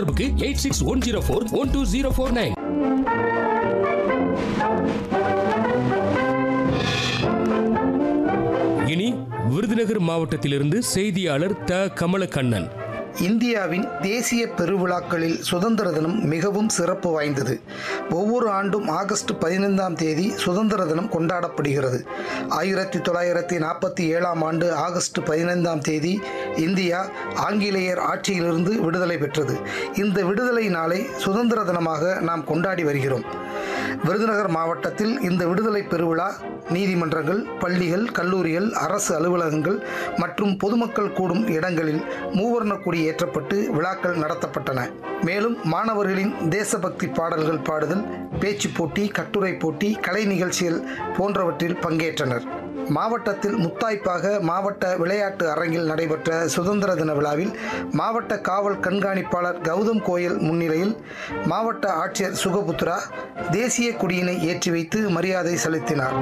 தொடர்புக்கு eight six one zero four one two zero four nine இனி விருதுநகர் மாவட்டத்திலிருந்து செய்தியாளர் த கமலக்கண்ணன் இந்தியாவின் தேசிய பெருவிழாக்களில் சுதந்திர தினம் மிகவும் சிறப்பு வாய்ந்தது ஒவ்வொரு ஆண்டும் ஆகஸ்ட் பதினைந்தாம் தேதி சுதந்திர தினம் கொண்டாடப்படுகிறது ஆயிரத்தி தொள்ளாயிரத்தி நாற்பத்தி ஏழாம் ஆண்டு ஆகஸ்ட் பதினைந்தாம் தேதி இந்தியா ஆங்கிலேயர் ஆட்சியிலிருந்து விடுதலை பெற்றது இந்த விடுதலை நாளை சுதந்திர தினமாக நாம் கொண்டாடி வருகிறோம் விருதுநகர் மாவட்டத்தில் இந்த விடுதலை பெருவிழா நீதிமன்றங்கள் பள்ளிகள் கல்லூரிகள் அரசு அலுவலகங்கள் மற்றும் பொதுமக்கள் கூடும் இடங்களில் மூவர்ண கொடி ஏற்றப்பட்டு விழாக்கள் நடத்தப்பட்டன மேலும் மாணவர்களின் தேசபக்தி பாடல்கள் பாடுதல் பேச்சு போட்டி கட்டுரை போட்டி கலை நிகழ்ச்சிகள் போன்றவற்றில் பங்கேற்றனர் மாவட்டத்தில் முத்தாய்ப்பாக மாவட்ட விளையாட்டு அரங்கில் நடைபெற்ற சுதந்திர தின விழாவில் மாவட்ட காவல் கண்காணிப்பாளர் கௌதம் கோயல் முன்னிலையில் மாவட்ட ஆட்சியர் சுகபுத்ரா தேசிய கொடியினை ஏற்றி வைத்து மரியாதை செலுத்தினார்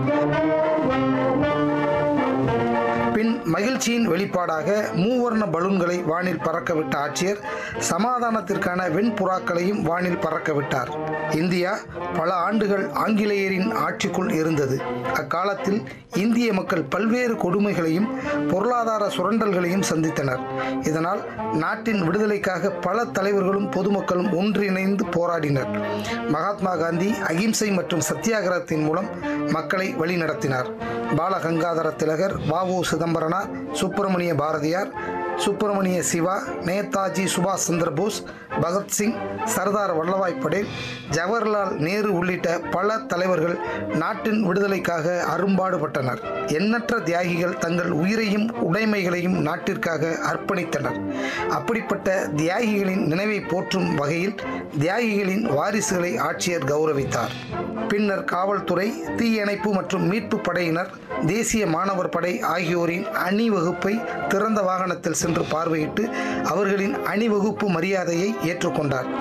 பின் மகிழ்ச்சியின் வெளிப்பாடாக மூவர்ண பலூன்களை வானில் பறக்கவிட்ட ஆட்சியர் சமாதானத்திற்கான வெண்புறாக்களையும் வானில் பறக்கவிட்டார் இந்தியா பல ஆண்டுகள் ஆங்கிலேயரின் ஆட்சிக்குள் இருந்தது அக்காலத்தில் இந்திய மக்கள் பல்வேறு கொடுமைகளையும் பொருளாதார சுரண்டல்களையும் சந்தித்தனர் இதனால் நாட்டின் விடுதலைக்காக பல தலைவர்களும் பொதுமக்களும் ஒன்றிணைந்து போராடினர் மகாத்மா காந்தி அகிம்சை மற்றும் சத்தியாகிரகத்தின் மூலம் மக்களை வழிநடத்தினார் பாலகங்காதர திலகர் வாவு சிதம்பரனார் சுப்பிரமணிய பாரதியார் சுப்பிரமணிய சிவா நேதாஜி சுபாஷ் சந்திர போஸ் பகத்சிங் சர்தார் வல்லபாய் படேல் ஜவஹர்லால் நேரு உள்ளிட்ட பல தலைவர்கள் நாட்டின் விடுதலைக்காக அரும்பாடுபட்டனர் எண்ணற்ற தியாகிகள் தங்கள் உயிரையும் உடைமைகளையும் நாட்டிற்காக அர்ப்பணித்தனர் அப்படிப்பட்ட தியாகிகளின் நினைவை போற்றும் வகையில் தியாகிகளின் வாரிசுகளை ஆட்சியர் கௌரவித்தார் பின்னர் காவல்துறை தீயணைப்பு மற்றும் மீட்பு படையினர் தேசிய மாணவர் படை ஆகியோரின் அணிவகுப்பை திறந்த வாகனத்தில் சென்று பார்வையிட்டு அவர்களின் அணிவகுப்பு மரியாதையை ஏற்றுக்கொண்டார்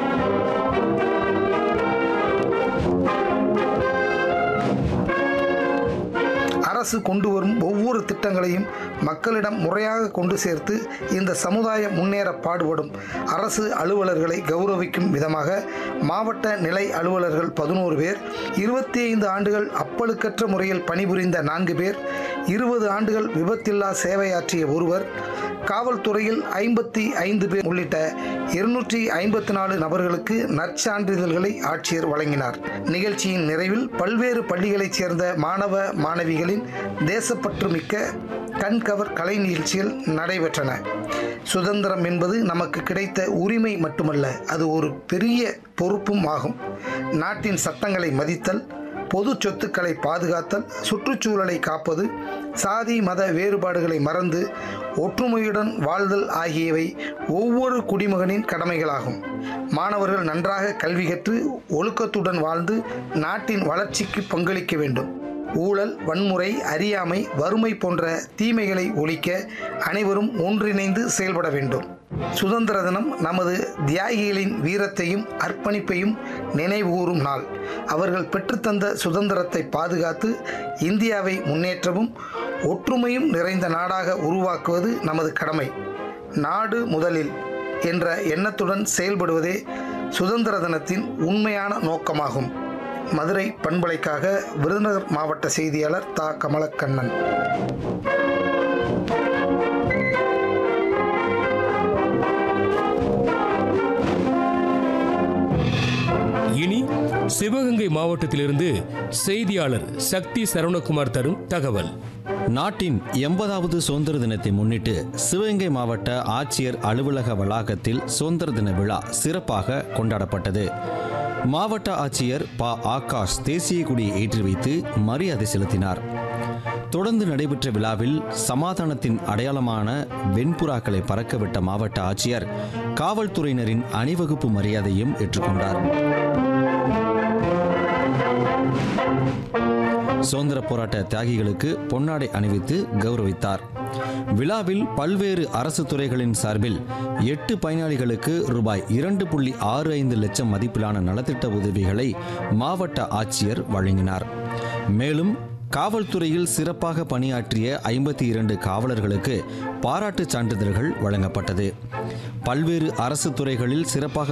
அரசு கொண்டு வரும் ஒவ்வொரு திட்டங்களையும் மக்களிடம் முறையாக கொண்டு சேர்த்து இந்த சமுதாயம் முன்னேற பாடுபடும் அரசு அலுவலர்களை கௌரவிக்கும் விதமாக மாவட்ட நிலை அலுவலர்கள் பதினோரு பேர் இருபத்தி ஐந்து ஆண்டுகள் அப்பழுக்கற்ற முறையில் பணிபுரிந்த நான்கு பேர் இருபது ஆண்டுகள் விபத்தில்லா சேவையாற்றிய ஒருவர் காவல்துறையில் ஐம்பத்தி ஐந்து பேர் உள்ளிட்ட இருநூற்றி ஐம்பத்தி நாலு நபர்களுக்கு நற்சான்றிதழ்களை ஆட்சியர் வழங்கினார் நிகழ்ச்சியின் நிறைவில் பல்வேறு பள்ளிகளைச் சேர்ந்த மாணவ மாணவிகளின் தேசப்பற்று மிக்க கண்கவர் கலை நிகழ்ச்சிகள் நடைபெற்றன சுதந்திரம் என்பது நமக்கு கிடைத்த உரிமை மட்டுமல்ல அது ஒரு பெரிய பொறுப்பும் ஆகும் நாட்டின் சட்டங்களை மதித்தல் பொது சொத்துக்களை பாதுகாத்தல் சுற்றுச்சூழலை காப்பது சாதி மத வேறுபாடுகளை மறந்து ஒற்றுமையுடன் வாழ்தல் ஆகியவை ஒவ்வொரு குடிமகனின் கடமைகளாகும் மாணவர்கள் நன்றாக கல்வி கற்று ஒழுக்கத்துடன் வாழ்ந்து நாட்டின் வளர்ச்சிக்கு பங்களிக்க வேண்டும் ஊழல் வன்முறை அறியாமை வறுமை போன்ற தீமைகளை ஒழிக்க அனைவரும் ஒன்றிணைந்து செயல்பட வேண்டும் சுதந்திர தினம் நமது தியாகிகளின் வீரத்தையும் அர்ப்பணிப்பையும் நினைவுகூரும் நாள் அவர்கள் பெற்றுத்தந்த சுதந்திரத்தை பாதுகாத்து இந்தியாவை முன்னேற்றவும் ஒற்றுமையும் நிறைந்த நாடாக உருவாக்குவது நமது கடமை நாடு முதலில் என்ற எண்ணத்துடன் செயல்படுவதே சுதந்திர தினத்தின் உண்மையான நோக்கமாகும் மதுரை பண்பலைக்காக விருதுநகர் மாவட்ட செய்தியாளர் தா கமலக்கண்ணன் இனி சிவகங்கை மாவட்டத்திலிருந்து செய்தியாளர் சக்தி சரவணகுமார் தரும் தகவல் நாட்டின் எண்பதாவது சுதந்திர தினத்தை முன்னிட்டு சிவகங்கை மாவட்ட ஆட்சியர் அலுவலக வளாகத்தில் சுதந்திர தின விழா சிறப்பாக கொண்டாடப்பட்டது மாவட்ட ஆட்சியர் ப ஆகாஷ் தேசிய கொடியை ஏற்றி வைத்து மரியாதை செலுத்தினார் தொடர்ந்து நடைபெற்ற விழாவில் சமாதானத்தின் அடையாளமான வெண்புறாக்களை பறக்கவிட்ட மாவட்ட ஆட்சியர் காவல்துறையினரின் அணிவகுப்பு மரியாதையும் ஏற்றுக்கொண்டார் சுதந்திர போராட்ட தியாகிகளுக்கு பொன்னாடை அணிவித்து கௌரவித்தார் விழாவில் பல்வேறு அரசு துறைகளின் சார்பில் எட்டு பயனாளிகளுக்கு ரூபாய் இரண்டு புள்ளி ஆறு ஐந்து லட்சம் மதிப்பிலான நலத்திட்ட உதவிகளை மாவட்ட ஆட்சியர் வழங்கினார் மேலும் காவல்துறையில் சிறப்பாக பணியாற்றிய ஐம்பத்தி இரண்டு காவலர்களுக்கு பாராட்டுச் சான்றிதழ்கள் வழங்கப்பட்டது பல்வேறு அரசு துறைகளில் சிறப்பாக